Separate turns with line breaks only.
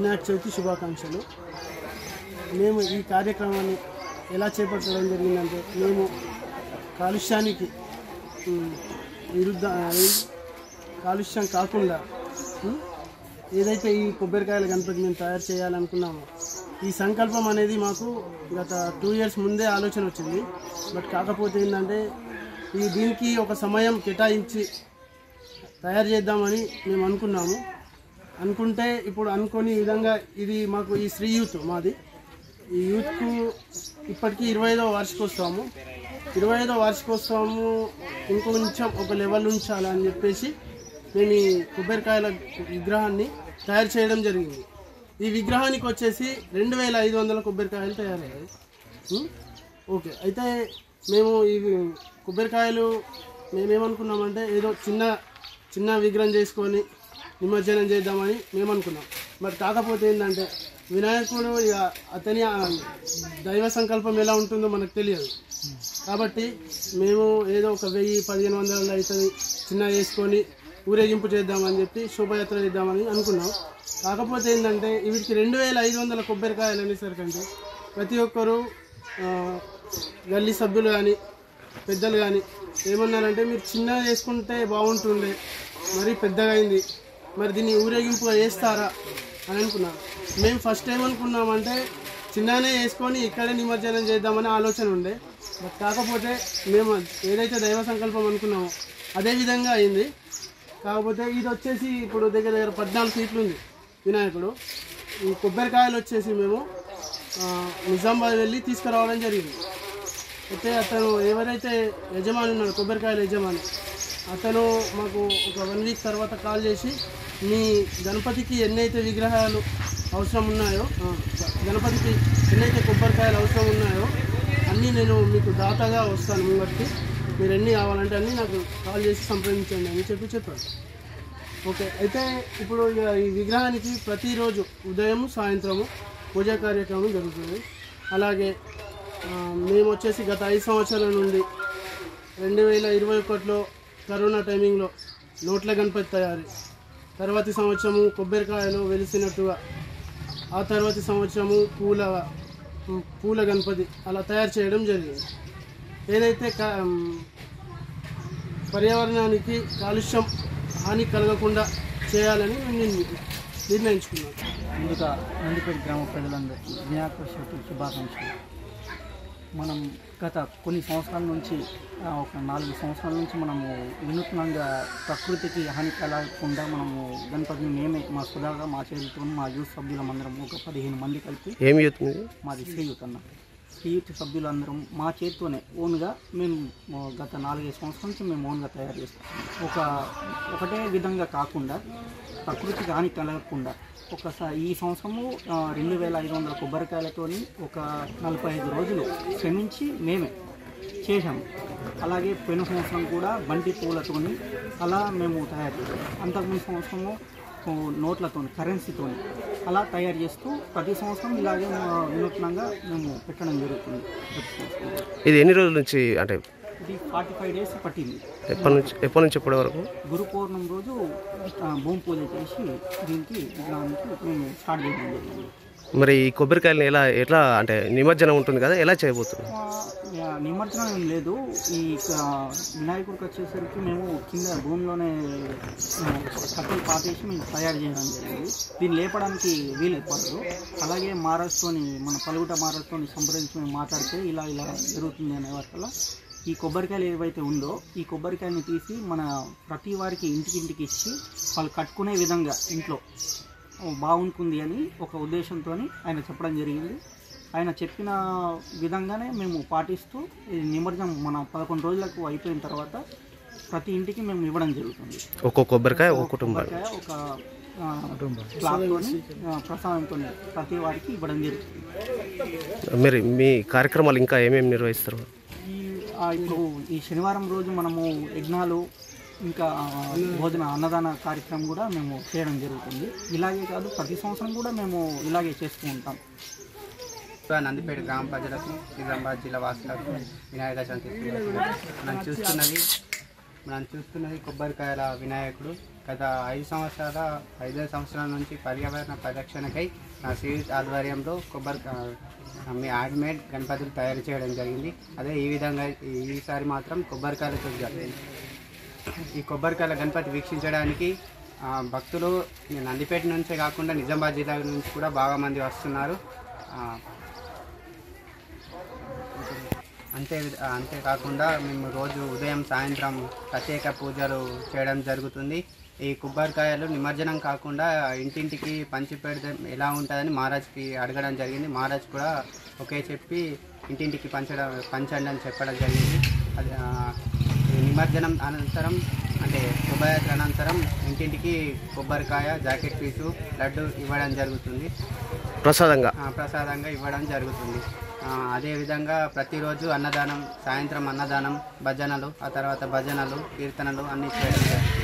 వినాయక చవితి శుభాకాంక్షలు మేము ఈ కార్యక్రమాన్ని ఎలా చేపట్టడం జరిగిందంటే మేము కాలుష్యానికి ఉమ్, విరుద్ధ అది కాలుష్యం కాకుండా ఉమ్, ఏదైతే ఈ కొబ్బరికాయల గణపతి మేము తయారు చేయాలనుకున్నామో ఈ సంకల్పం అనేది మాకు గత టూ ఇయర్స్ ముందే ఆలోచన వచ్చింది బట్ కాకపోతే ఏంటంటే ఈ దీనికి ఒక సమయం కేటాయించి తయారు చేద్దామని మేము అనుకున్నాము అనుకుంటే ఇప్పుడు అనుకోని విధంగా ఇది మాకు ఈ శ్రీ యూత్ మాది ఈ యూత్కు ఇప్పటికీ ఇరవై ఐదవ వార్షికోత్సవము ఇరవై ఐదవ వార్షికోత్సవము ఇంకొంచెం ఒక లెవెల్ ఉంచాలని చెప్పేసి మేము ఈ కొబ్బరికాయల విగ్రహాన్ని తయారు చేయడం జరిగింది ఈ విగ్రహానికి వచ్చేసి రెండు వేల ఐదు వందల కొబ్బరికాయలు తయారయ్యాయి ఉం? ఓకే అయితే మేము ఈ కొబ్బరికాయలు మేమేమనుకున్నామంటే ఏదో చిన్న చిన్న విగ్రహం చేసుకొని నిమజ్జనం చేద్దామని మేము అనుకున్నాం బట్ కాకపోతే ఏంటంటే వినాయకుడు ఇక అతని ఆ దైవ సంకల్పం ఎలా ఉంటుందో మనకు తెలియదు కాబట్టి మేము ఏదో ఒక వెయ్యి పదిహేను వందలు అవుతుంది చిన్న వేసుకొని ఊరేగింపు చేద్దామని చెప్పి శోభయాత్ర చేద్దామని అనుకున్నాం కాకపోతే ఏంటంటే వీటికి రెండు వేల ఐదు వందల కొబ్బరికాయలు అనేసరికంటే ప్రతి ఒక్కరూ ఆ, గల్లీ సభ్యులు కానీ పెద్దలు కానీ ఏమన్నారంటే మీరు చిన్నగా చేసుకుంటే బాగుంటుండే మరి పెద్దగా అయింది మరి దీన్ని ఊరేగింపుగా వేస్తారా అని అనుకున్నాను మేము ఫస్ట్ ఏమనుకున్నామంటే చిన్నగానే వేసుకొని ఇక్కడే నిమజ్జనం చేద్దామనే ఆలోచన ఉండే బట్ కాకపోతే మేము ఏదైతే దైవ సంకల్పం అనుకున్నామో అదే విధంగా అయింది కాకపోతే ఇది వచ్చేసి ఇప్పుడు దగ్గర దగ్గర పద్నాలుగు ఫీట్లు ఉంది వినాయకుడు ఈ కొబ్బరికాయలు వచ్చేసి మేము ఆ, నిజామాబాద్ వెళ్ళి తీసుకురావడం జరిగింది అయితే అతను ఎవరైతే యజమాని ఉన్నాడు కొబ్బరికాయల యజమాని అతను మాకు ఒక వన్ వీక్ తర్వాత కాల్ చేసి మీ గణపతికి ఎన్నైతే విగ్రహాలు అవసరం ఉన్నాయో ఆ, గణపతికి ఎన్నైతే కొబ్బరికాయలు అవసరం ఉన్నాయో అన్నీ నేను మీకు దాతగా వస్తాను ముంగటికి మీరు ఎన్ని కావాలంటే అన్నీ నాకు కాల్ చేసి సంప్రదించండి అని చెప్పి చెప్పాడు ఓకే అయితే ఇప్పుడు ఇక ఈ విగ్రహానికి ప్రతిరోజు ఉదయం సాయంత్రము పూజా కార్యక్రమం జరుగుతుంది అలాగే ఆ, మేము వచ్చేసి గత ఐదు సంవత్సరాల నుండి రెండు వేల ఇరవై ఒకటిలో కరోనా టైమింగ్లో నోట్ల గణపతి తయారీ తర్వాతి సంవత్సరము కొబ్బరికాయలు వెలిసినట్టుగా ఆ తర్వాతి సంవత్సరము పూల పూల గణపతి అలా తయారు చేయడం జరిగింది ఏదైతే కా పర్యావరణానికి కాలుష్యం హాని కలగకుండా చేయాలని నేను నిర్ణయించుకున్నాను
ముందుగా నందిపేట గ్రామ ప్రజలందరికీ వినాయక చవితి శుభాకాంక్షలు మనం గత కొన్ని సంవత్సరాల నుంచి ఆ, ఒక నాలుగు సంవత్సరాల నుంచి మనము వినూత్నంగా ప్రకృతికి హాని కలగకుండా మనము గణపతిని మేమే మా సుధాగా మా చేతులతో మా యూత్ సభ్యులమందరం ఒక పదిహేను మంది కలిపి
ఏం యూత్ మీది
మాది శ్రీయుత్ అన్న శ్రీయుత్ సభ్యులందరం మా చేతితోనే ఓన్గా మేము ఆ, గత నాలుగైదు సంవత్సరాల నుంచి మేము ఓన్గా తయారు చేస్తాం ఒక ఒకటే విధంగా కాకుండా ప్రకృతికి హాని కలగకుండా ఒకసారి ఈ సంవత్సరము ఆ, రెండు వేల ఐదు వందల కొబ్బరికాయలతోని ఒక నలభై ఐదు రోజులు శ్రమించి మేమే చేశాము అలాగే పోయిన సంవత్సరం కూడా బంతి పూలతోని అలా మేము తయారు చేసాం అంతకుముందు సంవత్సరము ఓ, నోట్లతోని కరెన్సీతోని అలా తయారు చేస్తూ ప్రతి సంవత్సరం ఇలాగే ఆ, వినూత్నంగా మేము పెట్టడం జరుగుతుంది ప్రతి సంవత్సరం.
ఇది ఎన్ని రోజుల నుంచి అంటే
ఇది ఫార్టీ ఫైవ్ డేస్ పట్టింది
ఎప్పటి నుంచి ఎప్పటి నుంచి ఎప్పటి వరకు
గురు పౌర్ణమి రోజు ఆ, భూమి పూజ చేసి దీనికి విగ్రహానికి మేము స్టార్ట్ చేయడం జరిగింది
మరి ఈ కొబ్బరికాయలని ఎలా ఎట్లా అంటే నిమజ్జనం ఉంటుంది కదా ఎలా చేయబోతుంది
ఆ, యా, నిమజ్జనం ఏం లేదు ఈ ఆ, వినాయకుడికి వచ్చేసరికి మేము కింద భూమిలోనే ఆ, కట్టెలు పాతేసి మేము తయారు చేయడం జరిగింది దీన్ని లేపడానికి వీలు పడదు అలాగే మారస్తోని మన పలుగుట మారస్తోని సంప్రదించి మేము మాట్లాడితే ఇలా ఇలా జరుగుతుంది అనే వరకల్లా ఈ కొబ్బరికాయలు ఏవైతే ఉందో ఈ కొబ్బరికాయని తీసి మన ప్రతి వారికి ఇంటికి ఇంటికి ఇచ్చి వాళ్ళు కట్టుకునే విధంగా ఇంట్లో బాగుంటుంది అని ఒక ఉద్దేశంతో ఆయన చెప్పడం జరిగింది ఆయన చెప్పిన విధంగానే మేము పాటిస్తూ ఈ నిమజ్జనం మన పదకొండు రోజులకు అయిపోయిన తర్వాత ప్రతి ఇంటికి మేము ఇవ్వడం జరుగుతుంది
ఒక్కో కొబ్బరికాయ ఒక్కో కుటుంబానికి
కొబ్బరికాయ ఒక క్లాత్తోని ప్రసాదంతో ప్రతి వారికి ఇవ్వడం జరుగుతుంది
మరి మీ కార్యక్రమాలు ఇంకా ఏమేమి నిర్వహిస్తారు
ఈ ఆ, ఇప్పుడు ఈ శనివారం రోజు మనము యజ్ఞాలు ఇంకా భోజన అన్నదాన కార్యక్రమం కూడా మేము చేయడం జరుగుతుంది ఇలాగే కాదు ప్రతి సంవత్సరం కూడా మేము ఇలాగే చేస్తూ ఉంటాం
ఇంకా నందిపేట గ్రామ ప్రజలకు నిజామాబాద్ జిల్లా వాసులకు వినాయక చవితి శుభాకాంక్షలు. మనం చూస్తున్నది మనం చూస్తున్నది కొబ్బరికాయల వినాయకుడు గత ఐదు సంవత్సరాల ఐదు సంవత్సరాల నుంచి పర్యావరణ పరిరక్షణకై నా సివిల్ ఆధ్వర్యంలో కొబ్బరి ఆ, మీ హ్యాండ్మేడ్ గణపతులు తయారు చేయడం జరిగింది అదే ఈ విధంగా ఈ- ఈసారి మాత్రం కొబ్బరికాయలతో జరిగింది ఈ కొబ్బరికాయల గణపతి వీక్షించడానికి ఆ, భక్తులు ఈ నందిపేట నుంచే కాకుండా నిజామాబాద్ జిల్లా నుంచి కూడా బాగా మంది వస్తున్నారు ఆ, అంతే విధ- అంతేకాకుండా మేము రోజు ఉదయం సాయంత్రం ప్రత్యేక పూజలు చేయడం జరుగుతుంది ఈ కొబ్బరికాయలు నిమజ్జనం కాకుండా ఇంటింటికి పంచి పెడితే ఎలా ఉంటుందని మహారాజ్కి అడగడం జరిగింది మహారాజ్ కూడా ఒకే చెప్పి ఇంటింటికి పంచడం పంచండి అని చెప్పడం జరిగింది అది ఆ, ఈ నిమజ్జనం అనంతరం అంటే శోభయాత్ర అనంతరం ఇంటింటికి కొబ్బరికాయ జాకెట్ పీసు లడ్డు ఇవ్వడం జరుగుతుంది
ప్రసాదంగా
ఆ, ప్రసాదంగా ఇవ్వడం జరుగుతుంది ఆ, అదేవిధంగా ప్రతిరోజు అన్నదానం సాయంత్రం అన్నదానం భజనలు ఆ తర్వాత భజనలు కీర్తనలు అన్నీ చేయడం జరుగుతుంది